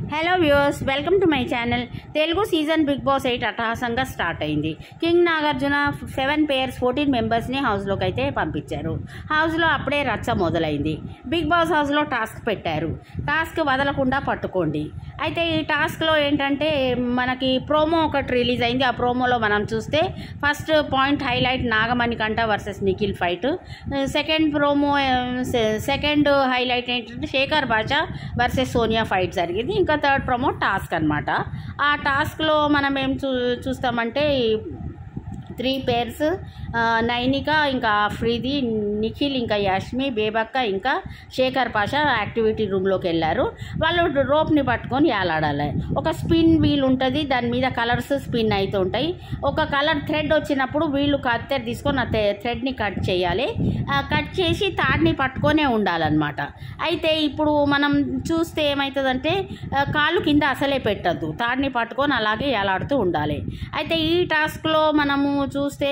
hello viewers welcome to my channel Telugu season Bigg Boss eight అట్టహాసంగా start అయింది king Nagarjuna seven pairs fourteen మెంబర్స్ని హౌస్లోకి అయితే పంపించారు హౌస్లో అప్పుడే రచ్చ మొదలైంది బిగ్ బాస్ హౌస్లో టాస్క్ పెట్టారు టాస్క్ వదలకుండా పట్టుకోండి అయితే ఈ టాస్క్లో ఏంటంటే మనకి ప్రోమో ఒకటి రిలీజ్ అయింది ఆ ప్రోమోలో మనం చూస్తే ఫస్ట్ పాయింట్ హైలైట్ నాగమణి కంట versus Nikhil fight second promo second highlight ఏంటంటే శేఖర్ బాషా వర్సెస్ సోనియా ఫైట్ జరిగింది ఇంకా థర్డ్ ప్రోమో టాస్క్ అనమాట ఆ టాస్క్లో మనం ఏం చూ చూస్తామంటే త్రీ పేర్స్ నైనిక ఇంకా ఆఫ్రీది నిఖిల్ ఇంకా యష్మి బేబక్క ఇంకా శేఖర్ పాషా యాక్టివిటీ రూమ్లోకి వెళ్ళారు వాళ్ళు రోప్ని పట్టుకొని ఏలాడాలి ఒక స్పిన్ వీల్ ఉంటుంది దాని మీద కలర్స్ స్పిన్ అవుతూ ఉంటాయి ఒక కలర్ థ్రెడ్ వచ్చినప్పుడు వీళ్ళు కత్తెర తీసుకొని ఆ థ్రెడ్ని కట్ చేయాలి కట్ చేసి తాడ్ని పట్టుకొనే ఉండాలన్నమాట అయితే ఇప్పుడు మనం చూస్తే ఏమవుతుందంటే ఆ, కాళ్ళు కింద అసలే పెట్టద్దు తాడ్ని పట్టుకొని అలాగే ఏలాడుతూ ఉండాలి అయితే ఈ టాస్క్లో మనము చూస్తే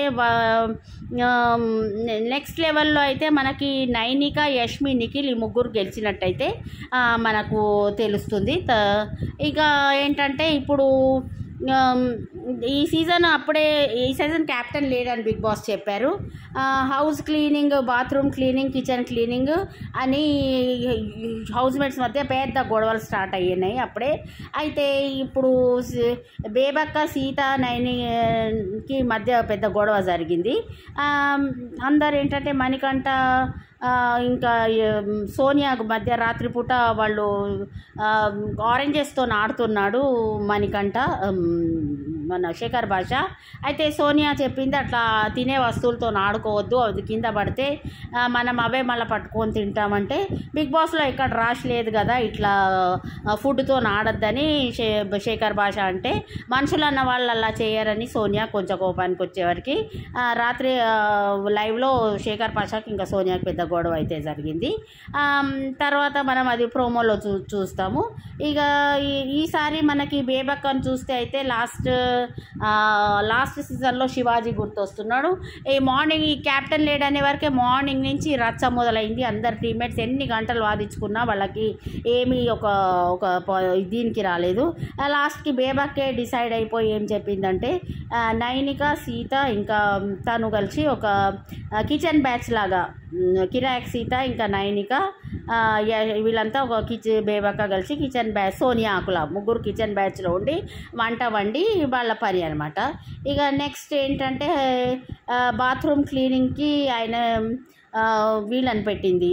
నెక్స్ట్ లెవెల్లో అయితే మనకి నైనిక యష్మి నిఖిల్ ఈ ముగ్గురు గెలిచినట్టయితే ఆ, మనకు తెలుస్తుంది త- ఇక ఏంటంటే ఇప్పుడు ఆమ్, ఈ సీజన్ అప్పుడే ఈ సీజన్ క్యాప్టెన్ లేడని బిగ్ బాస్ చెప్పారు ఆ, house cleaning bathroom cleaning kitchen cleaning అని హౌస్ మేట్స్ మధ్య పెద్ద గొడవలు స్టార్ట్ అయ్యాయి అప్పుడే అయితే ఇప్పుడు సి- బేబక్క సీత నైనికి మధ్య పెద్ద గొడవ జరిగింది ఆమ్, అందరు ఏంటంటే మణికంఠ ఆ, ఇంకా ఎం, సోనియా మధ్య రాత్రిపూట వాళ్ళు ఆరెంజెస్తో ఆడుతున్నాడు మణికంఠ అమ్, మన శేఖర్ భాష అయితే సోనియా చెప్పింది అట్లా తినే వస్తువులతో ఆడుకోవద్దు అది కింద పడితే ఆ, మనం అవే మళ్ళీ పట్టుకొని తింటామంటే బిగ్ బాస్లో ఇక్కడ రాసి లేదు కదా ఇట్లా ఆ, ఫుడ్తో ఆడొద్దని శే శేఖర్ భాష అంటే మనుషులు అన్న వాళ్ళు అలా చేయరని సోనియా కొంచెం కోపానికి వచ్చేవరకు ఆ, రాత్రి ఆ, లైవ్లో శేఖర్ పాషాకి ఇంకా సోనియాకి పెద్ద గొడవ అయితే జరిగింది ఆమ్, తర్వాత మనం అది ప్రోమోలో చూ చూస్తాము ఇక ఈ- ఈసారి మనకి బేబక్కని చూస్తే అయితే లాస్ట్ లాస్ట్ సీజన్లో శివాజీ గుర్తొస్తున్నాడు ఈ మార్నింగ్ ఈ క్యాప్టెన్ లేడ్ అనే వరకే మార్నింగ్ నుంచి రచ్చ మొదలైంది అందరు టీమ్మేట్స్ ఎన్ని గంటలు వాదించుకున్నా వాళ్ళకి ఏమీ ఒక ఒక ప- దీనికి రాలేదు ఆ లాస్ట్కి బేబక్కే డిసైడ్ అయిపోయి ఏం చెప్పిందంటే ఆ, నైనిక సీత ఇంకా తను కలిసి ఒక కిచెన్ బ్యాచ్ లాగా ఉమ్, కిరాక్ సీత ఇంకా నైనిక ఆ, య- వీళ్ళంతా ఒక కిచెన్ బేబక్క కలిసి కిచెన్ బ్యాచ్ సోనియా ఆకుల ముగ్గురు కిచెన్ బ్యాచ్లో ఉండి వంట వండి వాళ్ళ పని అనమాట ఇక నెక్స్ట్ ఏంటంటే ఆ, బాత్రూమ్ క్లీనింగ్కి ఆయన ఆ, వీళ్ళని పెట్టింది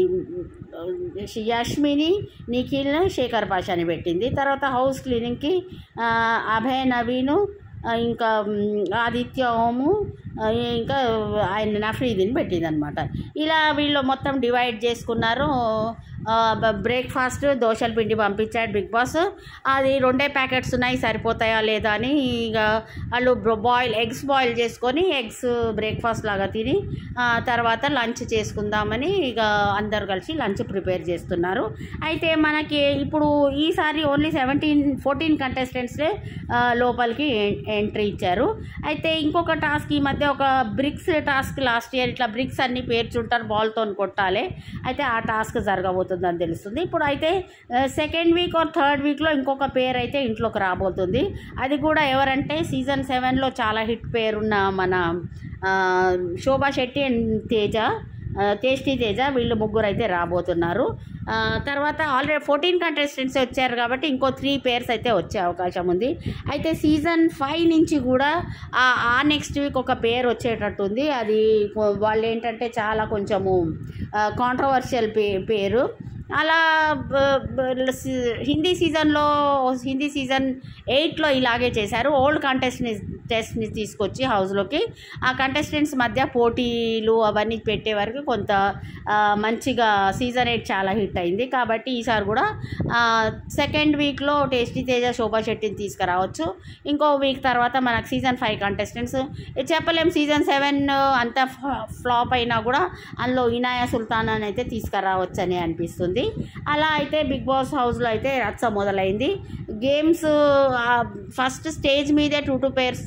యష్మిని నిఖిల్ శేఖర్ పాషాని పెట్టింది తర్వాత హౌస్ క్లీనింగ్కి ఆ, అభయ్ నవీను ఆ, ఇంకా మ్, ఆదిత్య ఓము ఆ, ఇంకా ఆయన నఫ్రీదిని పెట్టింది అనమాట ఇలా వీళ్ళు మొత్తం డివైడ్ చేసుకున్నారు బ్రేక్ఫాస్ట్ దోశల పిండి పంపించాడు బిగ్ బాస్ అది రెండే ప్యాకెట్స్ ఉన్నాయి సరిపోతాయా లేదా అని ఇక వాళ్ళు బాయిల్ ఎగ్స్ బాయిల్ చేసుకొని ఎగ్స్ బ్రేక్ఫాస్ట్ లాగా తిని ఆ, తర్వాత లంచ్ చేసుకుందామని ఇక అందరు కలిసి లంచ్ ప్రిపేర్ చేస్తున్నారు అయితే మనకి ఇప్పుడు ఈసారి ఓన్లీ సెవెంటీన్ ఫోర్టీన్ కంటెస్టెంట్స్లే లోపలికి ఎంట్రీ ఇచ్చారు అయితే ఇంకొక టాస్క్ ఈ మధ్య ఒక బ్రిక్స్ టాస్క్ లాస్ట్ ఇయర్ ఇట్లా బ్రిక్స్ అన్ని పేర్చుంటారు బాల్తో కొట్టాలి అయితే ఆ టాస్క్ జరగబోతుందని తెలుస్తుంది ఇప్పుడు అయితే సెకండ్ వీక్ ఆర్ థర్డ్ వీక్లో ఇంకొక పేరు అయితే ఇంట్లోకి రాబోతుంది అది కూడా ఎవరంటే సీజన్ సెవెన్లో చాలా హిట్ పేరున్న మన ఆ, శోభా శెట్టి అండ్ తేజ ఆ, టేస్టీ తేజ వీళ్ళు ముగ్గురు అయితే రాబోతున్నారు ఆ, తర్వాత ఆల్రెడీ ఫోర్టీన్ కంటెస్టెంట్స్ వచ్చారు కాబట్టి ఇంకో త్రీ పేర్స్ అయితే వచ్చే అవకాశం ఉంది అయితే సీజన్ ఫైవ్ నుంచి కూడా ఆ ఆ నెక్స్ట్ వీక్ ఒక పేరు వచ్చేటట్టుంది అది కొ- వాళ్ళు ఏంటంటే చాలా కొంచెము కాంట్రవర్షియల్ పే పేరు అలా బ- బ- సి- హిందీ సీజన్లో హిందీ సీజన్ ఎయిట్లో ఇలాగే చేశారు ఓల్డ్ కంటెస్టెంట్స్ టెస్ట్ని తీసుకొచ్చి హౌస్లోకి ఆ కంటెస్టెంట్స్ మధ్య పోటీలు అవన్నీ పెట్టే వరకు కొంత ఆ, మంచిగా సీజన్ ఎయిట్ చాలా హిట్ అయింది కాబట్టి ఈసారి కూడా సెకండ్ వీక్లో టేస్టీ తేజ శోభా శెట్టిని తీసుకురావచ్చు ఇంకో వీక్ తర్వాత మనకు సీజన్ ఫైవ్ కంటెస్టెంట్స్ చెప్పలేం సీజన్ సెవెన్ అంత ఫ్లాప్ అయినా కూడా అందులో ఇనాయా సుల్తాన్ అని అయితే తీసుకురావచ్చు అని అనిపిస్తుంది అలా అయితే బిగ్ బాస్ హౌస్లో అయితే రచ్చ మొదలైంది గేమ్స్ ఫస్ట్ స్టేజ్ మీదే టూ టూ పేర్స్తో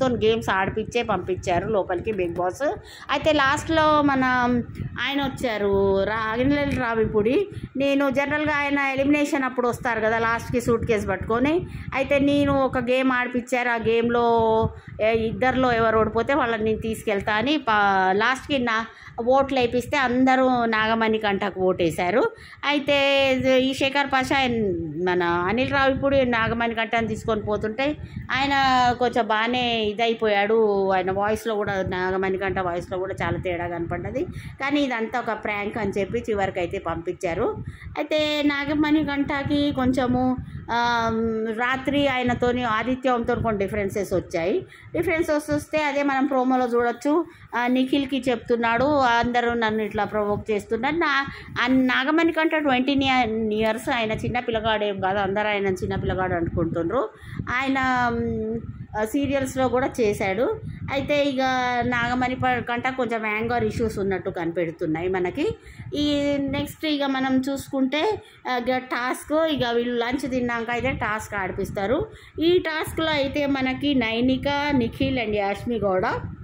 గేమ్స్ ఆడిపించే పంపించారు లోపలికి బిగ్ బాస్ అయితే లాస్ట్లో మన ఆయన వచ్చారు రా అగినెల రావిపూడి నేను జనరల్గా ఆయన ఎలిమినేషన్ అప్పుడు వస్తారు కదా లాస్ట్కి సూట్ కేసు పట్టుకొని అయితే నేను ఒక గేమ్ ఆడిపించారు ఆ గేమ్లో ఇద్దరిలో ఎవరు ఓడిపోతే వాళ్ళని నేను తీసుకెళ్తా అని పా- లాస్ట్కి నా ఓట్లు వేయిస్తే అందరూ నాగమణి కంటకు ఓటేశారు అయితే ఈ శేఖర్ పాషా ఆయన- మన అనిల్ రావు ఇప్పుడు నాగమణి కంటని తీసుకొని పోతుంటే ఆయన కొంచెం బాగానే ఇదైపోయాడు ఆయన వాయిస్లో కూడా నాగమణి కంట వాయిస్లో కూడా చాలా తేడా కనపడ్డది కానీ ఇదంతా ఒక ప్రాంక్ అని చెప్పి చివరికి అయితే పంపించారు అయితే నాగమణి కంటకి కొంచెము ఆమ్, రాత్రి ఆయనతోని ఆదిత్యంతో కొన్ని డిఫరెన్సెస్ వచ్చాయి డిఫరెన్సెస్ వస్తే అదే మనం ప్రోమోలో చూడొచ్చు ఆ, నిఖిల్కి చెప్తున్నాడు అందరూ నన్ను ఇట్లా ప్రొవోక్ చేస్తున్నారు నా ఆ నాగమణి కంటే ట్వంటీ ఇయర్స్ ఆయన చిన్న పిల్లగాడు ఏం కాదు అందరూ ఆయన చిన్న పిల్లగాడు అనుకుంటుండ్రు ఆయన సీరియల్స్లో కూడా చేశాడు అయితే ఇక నాగమణి ప- కంట కొంచెం యాంగర్ ఇష్యూస్ ఉన్నట్టు కనిపెడుతున్నాయి మనకి ఈ నెక్స్ట్ ఇక మనం చూసుకుంటే ఆ, ఇక టాస్క్ ఇక వీళ్ళు లంచ్ తిన్నాక అయితే టాస్క్ ఆడిపిస్తారు ఈ టాస్క్లో అయితే మనకి నైనిక నిఖిల్ అండ్ యాష్మి గౌడ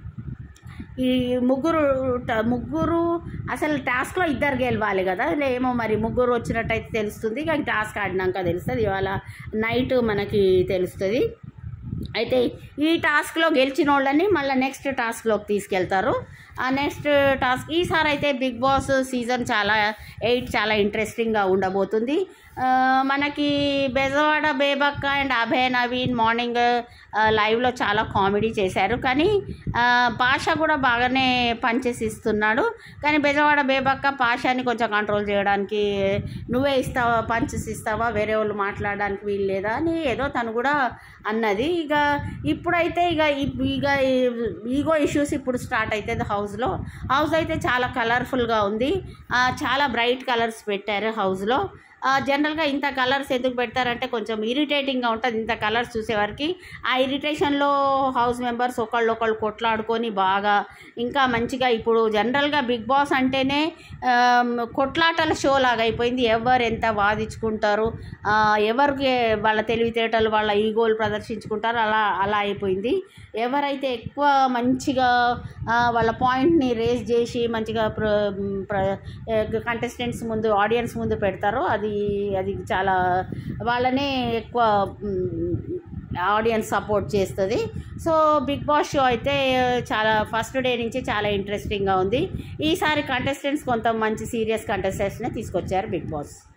ఈ ముగ్గురు ట- ముగ్గురు అసలు టాస్క్లో ఇద్దరు గెలవాలి కదా ఇలా ఏమో మరి ముగ్గురు వచ్చినట్టయితే తెలుస్తుంది ఇక టాస్క్ ఆడినాక తెలుస్తుంది ఇవాళ నైట్ మనకి తెలుస్తుంది అయితే ఈ టాస్క్లో గెలిచిన వాళ్ళని మళ్ళీ నెక్స్ట్ టాస్క్లోకి తీసుకెళ్తారు ఆ నెక్స్ట్ టాస్క్ ఈసారి అయితే బిగ్ బాస్ సీజన్ చాలా ఎయిట్ చాలా ఇంట్రెస్టింగ్గా ఉండబోతుంది ఆ, మనకి బెజవాడ బేబక్క అండ్ అభయ్ నవీన్ మార్నింగ్ ఆ, లైవ్లో చాలా కామెడీ చేశారు కానీ ఆ, పాష కూడా బాగానే పంచెస్ ఇస్తున్నాడు కానీ బెజవాడ బేబక్క పాషాని కొంచెం కంట్రోల్ చేయడానికి నువ్వే ఇస్తావా పంచెస్ ఇస్తావా వేరే వాళ్ళు మాట్లాడడానికి వీలు లేదా అని ఏదో తను కూడా అన్నది ఇక ఇప్పుడైతే ఇక ఇప్- ఇక ఈగో ఇష్యూస్ ఇప్పుడు స్టార్ట్ అవుతుంది హౌస్లో హౌస్ అయితే చాలా కలర్ఫుల్గా ఉంది ఆ, చాలా బ్రైట్ కలర్స్ పెట్టారు హౌస్లో జనరల్గా ఇంత కలర్స్ ఎందుకు పెడతారంటే కొంచెం ఇరిటేటింగ్గా ఉంటుంది ఇంత కలర్స్ చూసేవారికి ఆ ఇరిటేషన్లో హౌస్ మెంబర్స్ ఒకళ్ళు ఒకళ్ళు కొట్లాడుకొని బాగా ఇంకా మంచిగా ఇప్పుడు జనరల్గా బిగ్ బాస్ అంటేనే ఆమ్, కొట్లాటల షో లాగా అయిపోయింది ఎవరు ఎంత వాదించుకుంటారు ఆ, ఎవరికి వాళ్ళ తెలివితేటలు వాళ్ళ ఈగోలు ప్రదర్శించుకుంటారు అలా అలా అయిపోయింది ఎవరైతే ఎక్కువ మంచిగా ఆ, వాళ్ళ పాయింట్ని రేస్ చేసి మంచిగా ప్ర ప్ర కంటెస్టెంట్స్ ముందు ఆడియన్స్ ముందు పెడతారో అది అది చాలా వాళ్ళనే ఎక్కువ ఆడియన్స్ సపోర్ట్ చేస్తుంది సో బిగ్ బాస్ షో అయితే చాలా ఫస్ట్ డే నుంచి చాలా ఇంట్రెస్టింగ్గా ఉంది ఈసారి కంటెస్టెంట్స్ కొంత మంచి సీరియస్ కంటెస్టెంట్స్నే తీసుకొచ్చారు బిగ్ బాస్